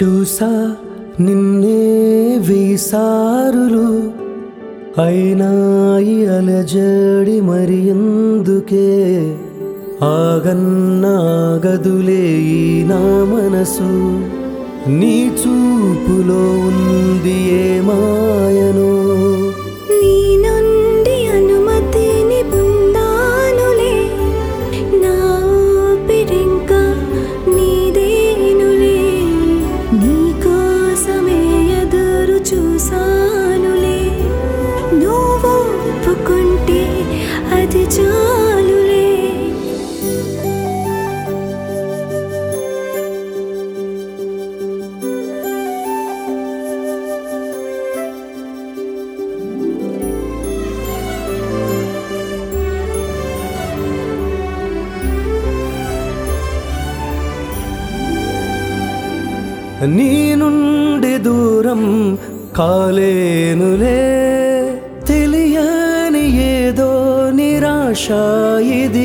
చూసా నిన్నే వీసారులు అయినా ఈ అలజడి మరి ఎందుకే ఆగన్నాగదులే ఈ నా మనసు నీ చూపులో ఉంది ఏ మాయనో నీ నుండి అనుమతిని పొందానులే నా ఊపిరింకా నీదేనులే నీ కోసమే ఎదురు చూసానులే నువ్వు ఒప్పుకుంటే అది చాలులే నీ నుండి దూరం కాలేనులే తెలియని ఏదో నిరాశ ఇది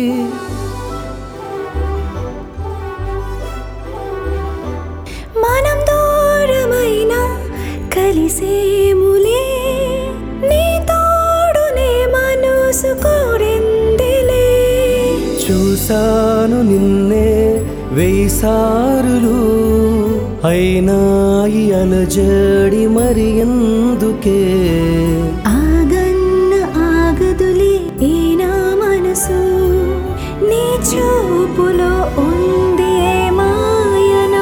మనం దూరమైన కలిసేములే నీ తోడునే మనసు కోరిందిలే చూశాను నిన్నే వేసారులు అయినా ఈ అలజడి మరి ఎందుకే ఆగన్న ఆగదులే ఈ నా మనసు నీ చూపులో ఉంది ఏ మాయనో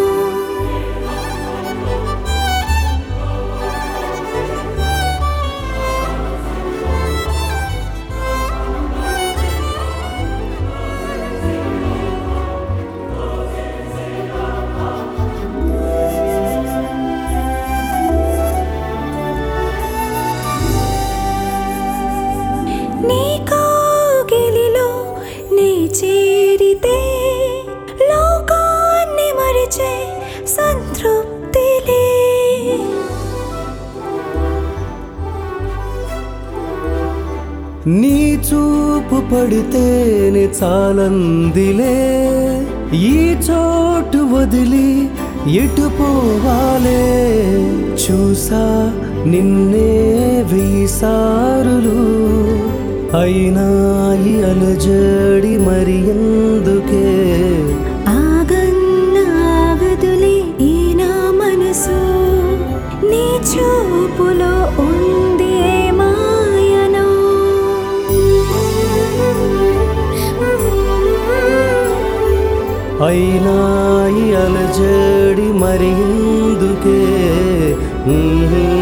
నీ కోగిలిలో నీ చేరితే లోకాన్ని మరిచే సంతృప్తిలే నీ చూపు పడితేనే చాలందిలే ఈ చోటు వదిలి ఎటు పోవాలే చూసా నిన్నే వీసారులు అయినా ఈ అలజడి మరి ఎందుకే ఆగన్న ఆగదులే ఈ నా మనసు నీ చూపులో ఉంది ఏ మాయనో అయినా ఈ అలజడి మరి ఎందుకే మ్మ్.